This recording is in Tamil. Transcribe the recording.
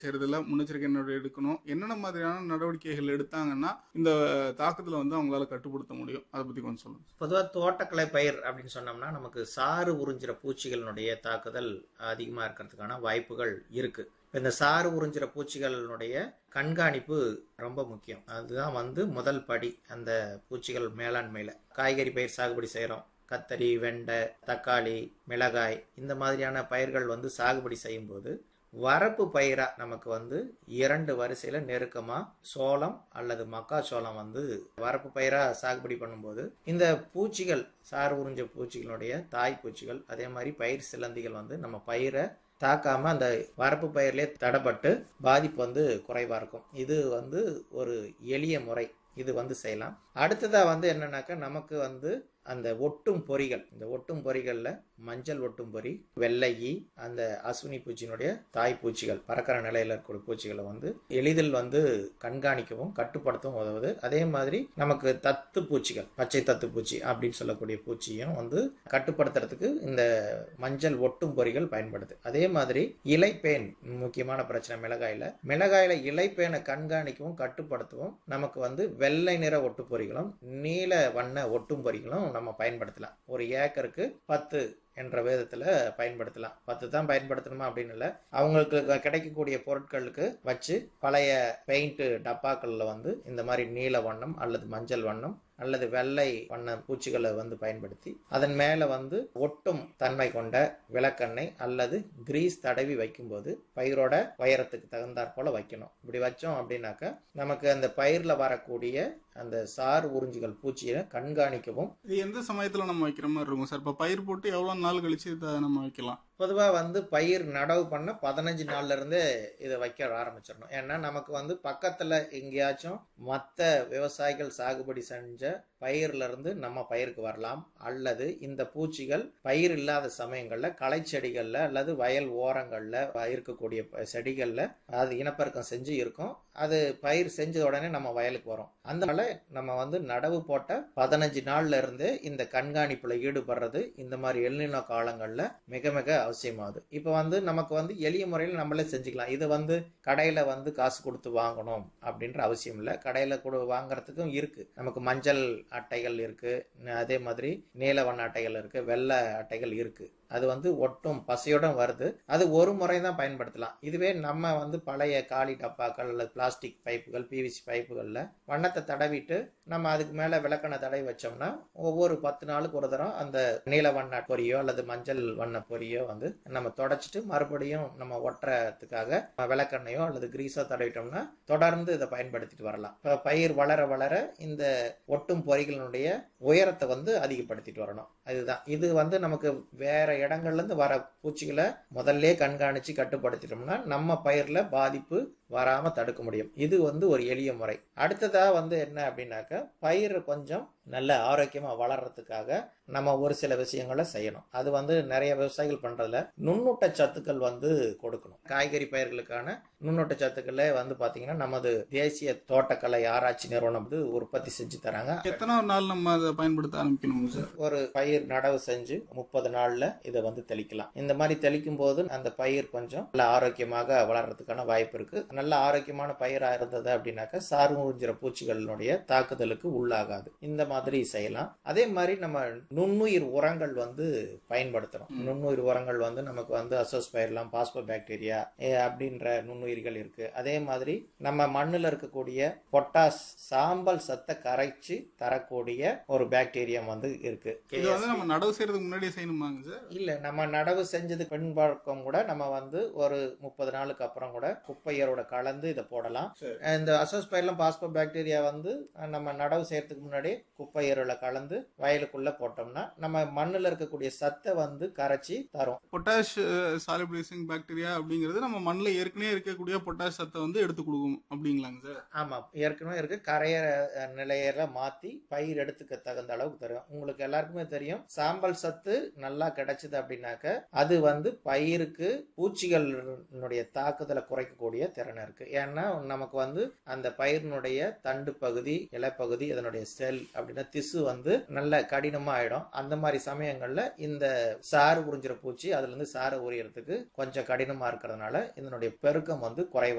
செய்யறதுல முன்னெச்சரிக்கை நடவடிக்கை எடுக்கணும் என்னென்ன மாதிரியான நடவடிக்கைகள் எடுத்தாங்கன்னா இந்த தாக்கத்துல வந்து அவங்களால கட்டுப்படுத்த முடியும் அதை பத்தி கொஞ்சம் சொல்லுங்க பொதுவாக தோட்டக்கலை பயிர் அப்படின்னு சொன்னோம்னா நமக்கு சாறு உறிஞ்சிற பூச்சிகளினுடைய தாக்குதல் அதிகமாக இருக்கிறதுக்கான வாய்ப்புகள் இருக்கு இந்த சாறு உறிஞ்சிற பூச்சிகளினுடைய கண்காணிப்பு ரொம்ப முக்கியம் அதுதான் வந்து முதல் படி அந்த பூச்சிகள் மேலாண்மையில் காய்கறி பயிர் சாகுபடி செய்கிறோம் கத்தரி வெண்டை தக்காளி மிளகாய் இந்த மாதிரியான பயிர்கள் வந்து சாகுபடி செய்யும்போது வரப்பு பயிரா நமக்கு வந்து இரண்டு வரிசையில நெருக்கமா சோளம் அல்லது மக்காச்சோளம் வந்து வரப்பு பயிரா சாகுபடி பண்ணும்போது இந்த பூச்சிகள் சார் உறிஞ்ச பூச்சிகளுடைய தாய் பூச்சிகள் அதே மாதிரி பயிர் சிலந்திகள் வந்து நம்ம பயிரை தாக்காம அந்த வரப்பு பயிர்லயே தடப்பட்டு பாதிப்பு வந்து குறைவா இருக்கும் இது வந்து ஒரு எளிய முறை இது வந்து செய்யலாம் அடுத்ததா வந்து என்னன்னாக்கா நமக்கு வந்து அந்த ஒட்டும் பொறிகள் இந்த ஒட்டும் பொறிகள்ல மஞ்சள் ஒட்டும் பொறி வெள்ளையி அந்த அஸ்வினி பூச்சியினுடைய தாய் பூச்சிகள் பறக்கிற நிலையில இருக்கக்கூடிய பூச்சிகளை வந்து எளிதில் வந்து கண்காணிக்கவும் கட்டுப்படுத்தவும் உதவுது அதே மாதிரி நமக்கு தத்து பூச்சிகள் பச்சை தத்து பூச்சி அப்படின்னு சொல்லக்கூடிய பூச்சியும் வந்து கட்டுப்படுத்துறதுக்கு இந்த மஞ்சள் ஒட்டும் பொறிகள் பயன்படுது அதே மாதிரி இலைப்பேன் முக்கியமான பிரச்சனை மிளகாயில மிளகாயில இலைப்பேனை கண்காணிக்கவும் கட்டுப்படுத்தவும் நமக்கு வந்து வெள்ளை நிற ஒட்டு பொறிகளும் நீல வண்ண ஒட்டும் பொறிகளும் நம்ம பயன்படுத்தலாம் ஒரு ஏக்கருக்கு பத்து என்ற விதத்தில் பயன்படுத்தலாம் பத்து தான் பயன்படுத்தணுமா அப்படின்னு இல்லை அவங்களுக்கு கிடைக்கக்கூடிய பொருட்களுக்கு வச்சு பழைய பெயிண்ட் டப்பாக்களில் வந்து இந்த மாதிரி நீல வண்ணம் அல்லது மஞ்சள் வண்ணம் அல்லது வெள்ளை வண்ண பூச்சிகளை வந்து பயன்படுத்தி அதன் மேலே வந்து ஒட்டும் தன்மை கொண்ட விளக்கெண்ணெய் அல்லது கிரீஸ் தடவி வைக்கும்போது பயிரோட உயரத்துக்கு தகுந்தாற் போல வைக்கணும் இப்படி வச்சோம் அப்படின்னாக்கா நமக்கு அந்த பயிரில் வரக்கூடிய அந்த சார் உறிஞ்சிகள் பூச்சியை கண்காணிக்கவும் இது எந்த சமயத்துல நம்ம வைக்கிற மாதிரி இருக்கும் சார் இப்ப பயிர் போட்டு எவ்வளவு நாள் கழிச்சு இதை நம்ம வைக்கலாம் பொதுவாக வந்து பயிர் நடவு பண்ண பதினஞ்சு நாள்ல இருந்தே இதை வைக்க ஆரம்பிச்சிடணும் ஏன்னா நமக்கு வந்து பக்கத்துல எங்கேயாச்சும் மற்ற விவசாயிகள் சாகுபடி செஞ்ச பயிர்ல இருந்து நம்ம பயிருக்கு வரலாம் அல்லது இந்த பூச்சிகள் பயிர் இல்லாத சமயங்கள்ல களை செடிகள்ல அல்லது வயல் ஓரங்கள்ல இருக்கக்கூடிய ப- செடிகள்ல அது இனப்பெருக்கம் செஞ்சு இருக்கும் அது பயிர் செஞ்ச உடனே நம்ம வயலுக்கு வரும் அதனால நம்ம வந்து நடவு போட்ட பதினஞ்சு நாள்ல இருந்தே இந்த கண்காணிப்புல ஈடுபடுறது இந்த மாதிரி எல்நினோ காலங்கள்ல மிக மிக அவசியமாகுது இப்போ வந்து நமக்கு வந்து எளிய முறையில் நம்மளே செஞ்சுக்கலாம் இது வந்து கடையில வந்து காசு கொடுத்து வாங்கணும் அப்படின்ற அவசியம் இல்லை கடையில கூட வாங்குறதுக்கும் இருக்கு நமக்கு மஞ்சள் அட்டைகள் இருக்கு அதே மாதிரி நீல வண்ண அட்டைகள் இருக்கு வெள்ளை அட்டைகள் இருக்கு அது வந்து ஒட்டும் பசையுடன் வருது அது ஒரு முறை தான் பயன்படுத்தலாம் இதுவே நம்ம வந்து பழைய காலி டப்பாக்கள் அல்லது பிளாஸ்டிக் பைப்புகள் பிவிசி பைப்புகளில் வண்ணத்தை தடவிட்டு நம்ம அதுக்கு மேலே விளக்கணை தடவி வச்சோம்னா ஒவ்வொரு பத்து நாளுக்கு ஒரு தரம் அந்த நீல வண்ண பொரியோ அல்லது மஞ்சள் வண்ண பொரியோ வந்து நம்ம தொடச்சிட்டு மறுபடியும் நம்ம ஒட்டுறதுக்காக விளக்கெண்ணையோ அல்லது கிரீஸோ தடவிட்டோம்னா தொடர்ந்து இதை பயன்படுத்திட்டு வரலாம் இப்போ பயிர் வளர வளர இந்த ஒட்டும் பொறிகளினுடைய உயரத்தை வந்து அதிகப்படுத்திட்டு வரணும் அதுதான் இது வந்து நமக்கு வேற இடங்கள்ல இருந்து வர பூச்சிகளை முதல்ல கண்காணிச்சு கட்டுப்படுத்திட்டோம்னா நம்ம பயிர்ல பாதிப்பு வராம தடுக்க முடியும் இது வந்து ஒரு எளிய முறை அடுத்ததா வந்து என்ன அப்படின்னாக்க பயிர் கொஞ்சம் நல்ல ஆரோக்கியமா வளர்றதுக்காக நம்ம ஒரு சில விஷயங்களை செய்யணும் அது வந்து நிறைய விவசாயிகள் பண்றதுல நுண்ணூட்ட சத்துக்கள் வந்து கொடுக்கணும் காய்கறி பயிர்களுக்கான நுண்ணூட்ட சத்துக்களே வந்து பாத்தீங்கன்னா நமது தேசிய தோட்டக்கலை ஆராய்ச்சி நிறுவனம் வந்து உற்பத்தி செஞ்சு தராங்க எத்தனை நாள் நம்ம அதை பயன்படுத்த ஆரம்பிக்கணும் சார் ஒரு பயிர் நடவு செஞ்சு முப்பது நாள்ல இதை வந்து தெளிக்கலாம் இந்த மாதிரி தெளிக்கும் போது அந்த பயிர் கொஞ்சம் நல்ல ஆரோக்கியமாக வளர்றதுக்கான வாய்ப்பு இருக்கு நல்ல ஆரோக்கியமான பயிரா இருந்தது அப்படின்னாக்கா சாறு உறிஞ்சிற பூச்சிகளினுடைய தாக்குதலுக்கு உள்ளாகாது இந்த மாதிரி செய்யலாம் அதே மாதிரி நம்ம நுண்ணுயிர் உரங்கள் வந்து பயன்படுத்துறோம் ம். நுண்ணுயிர் உரங்கள் வந்து நமக்கு வந்து அசோஸ்பயர்லாம் பாஸ்போ பாக்டீரியா அப்படின்ற நுண்ணுயிர்கள் இருக்கு அதே மாதிரி நம்ம மண்ணுல இருக்கக்கூடிய பொட்டாஸ் சாம்பல் சத்தை கரைச்சு தரக்கூடிய ஒரு பாக்டீரியம் வந்து இருக்கு இது வந்து நம்ம நடவு செய்யறதுக்கு முன்னாடியே செய்யணுமாங்க சார் இல்ல நம்ம நடவு செஞ்சது பின்பக்கம் கூட நம்ம வந்து ஒரு முப்பது நாளுக்கு அப்புறம் கூட குப்பையரோட கலந்து இதை போடலாம் சரி. இந்த அசோஸ்பைலம் பாஸ்போ பாக்டீரியா வந்து நம்ம நடவு செய்யறதுக்கு முன்னாடி குப்பையரோட கலந்து வயலுக்குள்ள போட்டோம்னா நம்ம மண்ணுல இருக்கக்கூடிய சத்தை வந்து கரைச்சி தரும் பொட்டாஷ் சாலிபிளைசிங் பாக்டீரியா அப்படிங்கிறது நம்ம மண்ணில் ஏற்கனவே இருக்கக்கூடிய பொட்டாஷ் சத்தை வந்து எடுத்து கொடுக்கும் அப்படிங்களாங்க சார் ஆமா ஏற்கனவே இருக்கு கரையற அஹ், நிலையில மாத்தி பயிர் எடுத்துக்க தகுந்த அளவுக்கு தரும் உங்களுக்கு எல்லாருக்குமே தெரியும் சாம்பல் சத்து நல்லா கிடைச்சது அப்படின்னாக்க அது வந்து பயிருக்கு பூச்சிகளினுடைய தாக்குதலை குறைக்கக்கூடிய திறன் பிரச்சனை இருக்கு ஏன்னா நமக்கு வந்து அந்த பயிரினுடைய தண்டு பகுதி இலைப்பகுதி அதனுடைய செல் அப்படின்னா திசு வந்து நல்ல கடினமா ஆயிடும் அந்த மாதிரி சமயங்கள்ல இந்த சாறு உறிஞ்சிற பூச்சி அதுல இருந்து சாறு உரியறதுக்கு கொஞ்சம் கடினமா இருக்கிறதுனால இதனுடைய பெருக்கம் வந்து குறைவா